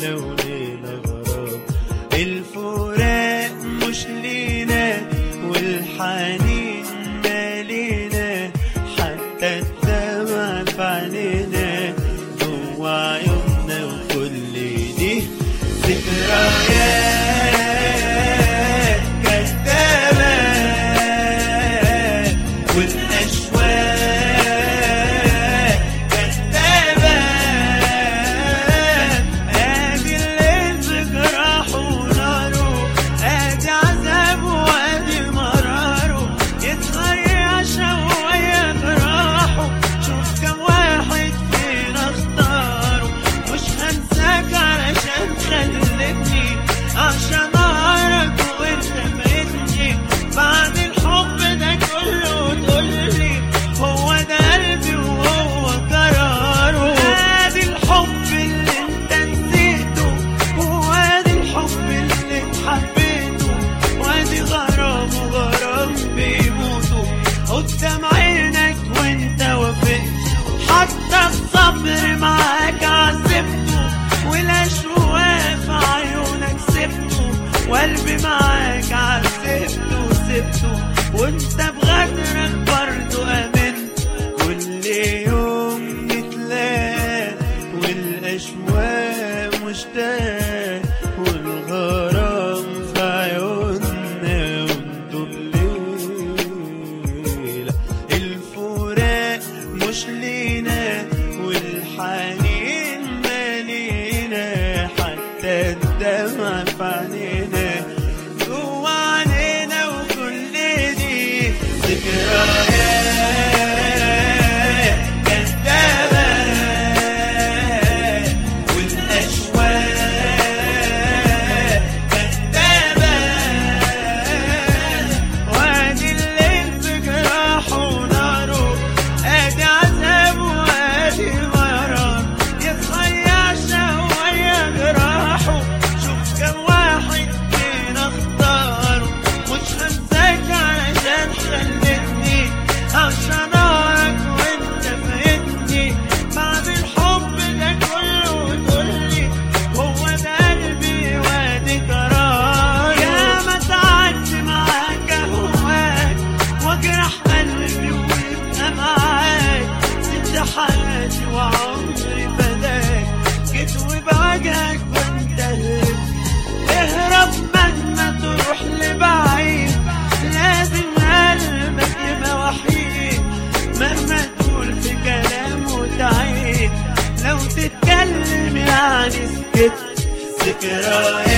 وليلة غرام الفراق مش لينا والحنين مالينا حتى الدمع في عينينا جوا عيوننا وكل دي ذكريات كدابة والأشواق كدابة ادي الليل بجراحه وناره ادي عذابه وادي مراره يتغير شوية جراحه شوف كم واحد فينا اختاره مش هنساك علشان خلتني عشان اعرف وانت فايتني بعد الحب ده كله تقولي هو ده قلبي وهو قراره ادي الحب اللي انت نسيته وادي الحب اللي اتحبيته وادي غرام وغرام بيموتوا قدام عينك وانت وافقت حتى الصبر معاك عذبته والاشواق في عيونك سبته وقلبي معاك عذبته وسبته وانت بغدرك برضه امنت كل يوم نتلاقى والاشواق مشتاق والغرام في عيوننا وانتو الليلة الفراق مش لينا والحنين مالينا حتى الدمع في عينينا جوا عينينا وكل دي ذكريات كدابة والأشواق كدابة وادي الليل بجراحه وناره ادي عذاب وادي مرار يتغير شوية جراحه شوف كم واحد فينا اختاره مش هنساك علشان خلتني عشان اعرف وانت فايتني بعد الحب ده كله تقولي هو ده قلبي وادي قرار يا ما تعبت معاك اهواك واجرح قلبي ويبقى معاك سبت حياتي وعمري فداك جيت وبواجهك وانت هربت اهرب مهما تروح لبعيد لازم قلبك يبقى وحيد مهما تقول في كلام وتعيد لو تتكلم يعني سكت ذكريات